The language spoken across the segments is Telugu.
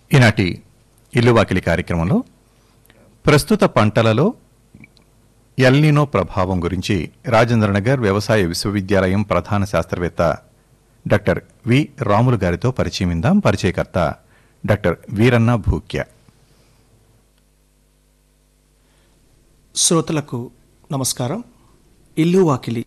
ఈనాటి ఇల్లు వాకిలి కార్యక్రమంలో ప్రస్తుత పంటలలో ఎల్నినో ప్రభావం గురించి రాజేంద్రనగర్ వ్యవసాయ విశ్వవిద్యాలయం ప్రధాన శాస్త్రవేత్త డాక్టర్ వి రాములు గారితో పరిచయం ఇందాం పరిచయకర్త డాక్టర్ వీరన్న భూక్య శ్రోతలకు నమస్కారం ఇల్లు వాకిలి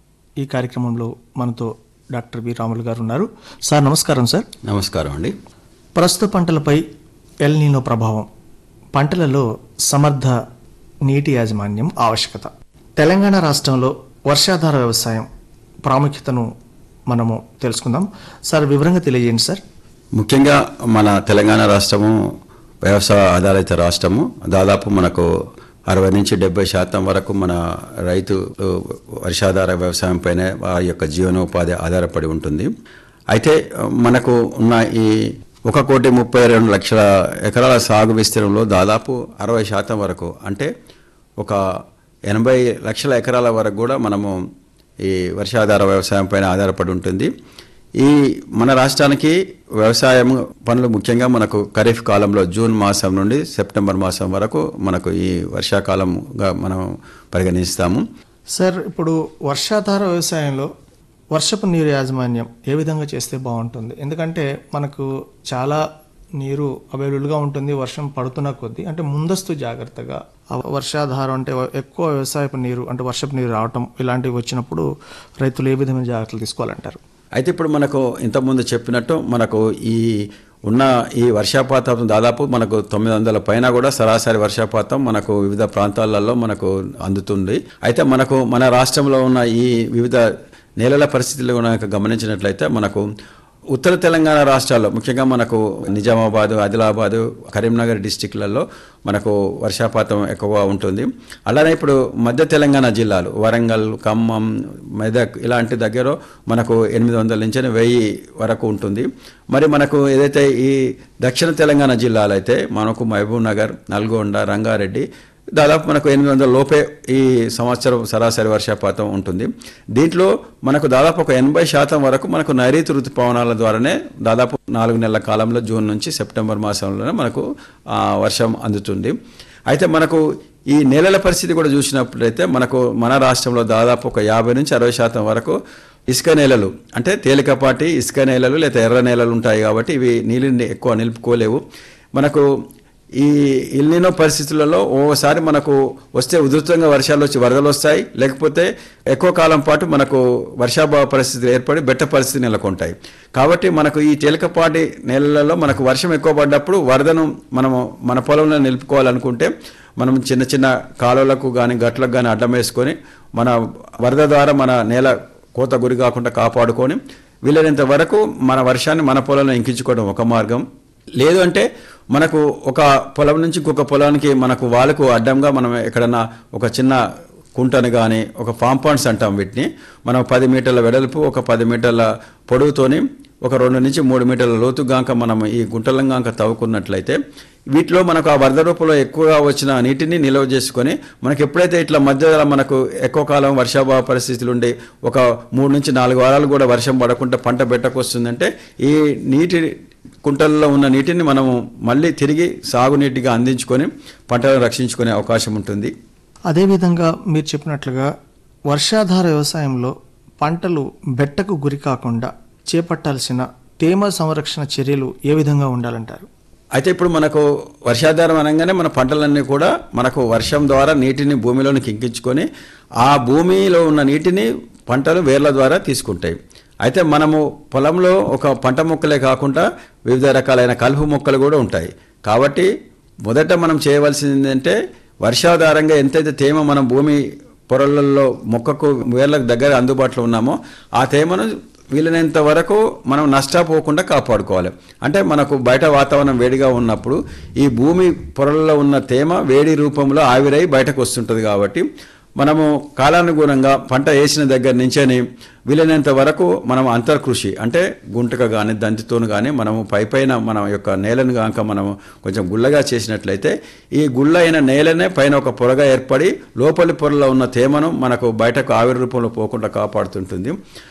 ఈ కార్యక్రమంలో మనతో డాక్టర్ వి రాములు గారు ఉన్నారు సార్ నమస్కారం సార్ నమస్కారం అండి ప్రస్తుత పంటలపై ఎల్ నీనో ప్రభావం పంటలలో సమర్థ నీటి యాజమాన్యం ఆవశ్యకత తెలంగాణ రాష్ట్రంలో వర్షాధార వ్యవసాయం ప్రాముఖ్యతను మనము తెలుసుకుందాం సార్ వివరంగా తెలియజేయండి సార్ ముఖ్యంగా మన తెలంగాణ రాష్ట్రము వ్యవసాయ ఆధారిత రాష్ట్రము దాదాపు మనకు అరవై నుంచి డెబ్బై శాతం వరకు మన రైతు ఉ, వర్షాధార వ్యవసాయం పైన వారి యొక్క జీవనోపాధి ఆధారపడి ఉంటుంది అయితే ఆ, మనకు ఉన్న ఈ ఒక కోటి ముప్పై రెండు లక్షల ఎకరాల సాగు విస్తీర్ణంలో దాదాపు అరవై శాతం వరకు అంటే ఒక ఎనభై లక్షల ఎకరాల వరకు కూడా మనము ఈ వర్షాధార వ్యవసాయం పైన ఆధారపడి ఉంటుంది ఈ మన రాష్ట్రానికి వ్యవసాయం పనులు ముఖ్యంగా మనకు ఖరీఫ్ కాలంలో జూన్ మాసం నుండి సెప్టెంబర్ మాసం వరకు మనకు ఈ వర్షాకాలంగా మనం పరిగణిస్తాము సార్ ఇప్పుడు వర్షాధార వ్యవసాయంలో వర్షపు నీరు యాజమాన్యం ఏ విధంగా చేస్తే బాగుంటుంది ఎందుకంటే మనకు చాలా నీరు అవైలబుల్గా ఉంటుంది వర్షం పడుతున్న కొద్దీ అంటే ముందస్తు జాగ్రత్తగా ఆ వర్షాధారం అంటే ఎక్కువ వ్యవసాయపు నీరు అంటే వర్షపు నీరు రావటం ఇలాంటివి వచ్చినప్పుడు రైతులు ఏ విధమైన జాగ్రత్తలు తీసుకోవాలంటారు అయితే ఇప్పుడు మనకు ఇంతకుముందు చెప్పినట్టు మనకు ఈ ఉన్న ఈ వర్షపాతం దాదాపు మనకు తొమ్మిది వందల పైన కూడా సరాసరి వర్షపాతం మనకు వివిధ ప్రాంతాలలో మనకు అందుతుంది అయితే మనకు మన రాష్ట్రంలో ఉన్న ఈ వివిధ నేలల పరిస్థితులు కనుక గమనించినట్లయితే మనకు ఉత్తర తెలంగాణ రాష్ట్రాల్లో ముఖ్యంగా మనకు నిజామాబాద్ ఆదిలాబాద్ కరీంనగర్ డిస్టిక్లలో మనకు వర్షపాతం ఎక్కువగా ఉంటుంది అలానే ఇప్పుడు మధ్య తెలంగాణ జిల్లాలు వరంగల్ ఖమ్మం మెదక్ ఇలాంటి దగ్గర మనకు ఎనిమిది వందల నుంచి వెయ్యి వరకు ఉంటుంది మరి మనకు ఏదైతే ఈ దక్షిణ తెలంగాణ జిల్లాలు అయితే మనకు మహబూబ్ నగర్ నల్గొండ రంగారెడ్డి దాదాపు మనకు ఎనిమిది వందల లోపే ఈ సంవత్సరం సరాసరి వర్షపాతం ఉంటుంది దీంట్లో మనకు దాదాపు ఒక ఎనభై శాతం వరకు మనకు నైరుతి ఋతుపవనాల ద్వారానే దాదాపు నాలుగు నెలల కాలంలో జూన్ నుంచి సెప్టెంబర్ మాసంలోనే మనకు ఆ, వర్షం అందుతుంది అయితే మనకు ఈ నేలల పరిస్థితి కూడా చూసినప్పుడైతే మనకు మన రాష్ట్రంలో దాదాపు ఒక యాభై నుంచి అరవై శాతం వరకు ఇసుక నేలలు అంటే తేలికపాటి ఇసుక నేలలు లేదా ఎర్ర నేలలు ఉంటాయి కాబట్టి ఇవి నీళ్ళని ఎక్కువ నిలుపుకోలేవు మనకు ఈ ఇల్లినో పరిస్థితులలో ఓసారి మనకు వస్తే ఉధృతంగా వర్షాలు వచ్చి వరదలు వస్తాయి లేకపోతే ఎక్కువ కాలం పాటు మనకు వర్షాభావ పరిస్థితులు ఏర్పడి బెట్ట పరిస్థితి నెలకొంటాయి కాబట్టి మనకు ఈ తేలికపాటి నేలలలో మనకు వర్షం ఎక్కువ పడ్డప్పుడు వరదను మనము మన పొలంలో నిలుపుకోవాలనుకుంటే మనం చిన్న చిన్న కాలువలకు కానీ గట్లకు కానీ అడ్డం వేసుకొని మన వరద ద్వారా మన నేల కోత గురి కాకుండా కాపాడుకొని వీలైనంత వరకు మన వర్షాన్ని మన పొలంలో ఇంకించుకోవడం ఒక మార్గం లేదు అంటే మనకు ఒక పొలం నుంచి ఇంకొక పొలానికి మనకు వాళ్ళకు అడ్డంగా మనం ఎక్కడన్నా ఒక చిన్న కుంటను కానీ ఒక పాంపాండ్స్ అంటాం వీటిని మనం పది మీటర్ల వెడల్పు ఒక పది మీటర్ల పొడవుతోని ఒక రెండు నుంచి మూడు మీటర్ల లోతుగాంక మనం ఈ గుంటలంగాంక తవ్వుకున్నట్లయితే వీటిలో మనకు ఆ వరద రూపంలో ఎక్కువగా వచ్చిన నీటిని నిల్వ చేసుకొని మనకి ఎప్పుడైతే ఇట్లా మధ్యలో మనకు ఎక్కువ కాలం వర్షాభావ పరిస్థితులు ఉండి ఒక మూడు నుంచి నాలుగు వారాలు కూడా వర్షం పడకుండా పంట పెట్టకొస్తుందంటే ఈ నీటి కుంటల్లో ఉన్న నీటిని మనము మళ్ళీ తిరిగి సాగునీటిగా అందించుకొని పంటలను రక్షించుకునే అవకాశం ఉంటుంది అదేవిధంగా మీరు చెప్పినట్లుగా వర్షాధార వ్యవసాయంలో పంటలు బెట్టకు గురి కాకుండా చేపట్టాల్సిన తేమ సంరక్షణ చర్యలు ఏ విధంగా ఉండాలంటారు అయితే ఇప్పుడు మనకు వర్షాధారం అనగానే మన పంటలన్నీ కూడా మనకు వర్షం ద్వారా నీటిని భూమిలోనికి ఇంకించుకొని ఆ భూమిలో ఉన్న నీటిని పంటలు వేర్ల ద్వారా తీసుకుంటాయి అయితే మనము పొలంలో ఒక పంట మొక్కలే కాకుండా వివిధ రకాలైన కలుపు మొక్కలు కూడా ఉంటాయి కాబట్టి మొదట మనం చేయవలసింది ఏంటంటే వర్షాధారంగా ఎంతైతే తేమ మనం భూమి పొరలలో మొక్కకు వేర్లకు దగ్గర అందుబాటులో ఉన్నామో ఆ తేమను వీలైనంత వరకు మనం నష్టపోకుండా కాపాడుకోవాలి అంటే మనకు బయట వాతావరణం వేడిగా ఉన్నప్పుడు ఈ భూమి పొరలలో ఉన్న తేమ వేడి రూపంలో ఆవిరై బయటకు వస్తుంటుంది కాబట్టి మనము కాలానుగుణంగా పంట వేసిన దగ్గర నుంచేని వీలైనంత వరకు మనం అంతర్కృషి అంటే గుంటక కానీ దంతితోను కానీ మనము పై పైన మన యొక్క నేలను కనుక మనము కొంచెం గుల్లగా చేసినట్లయితే ఈ గుల్ల అయిన నేలనే పైన ఒక పొరగా ఏర్పడి లోపలి పొరలో ఉన్న తేమను మనకు బయటకు ఆవిరి రూపంలో పోకుండా కాపాడుతుంటుంది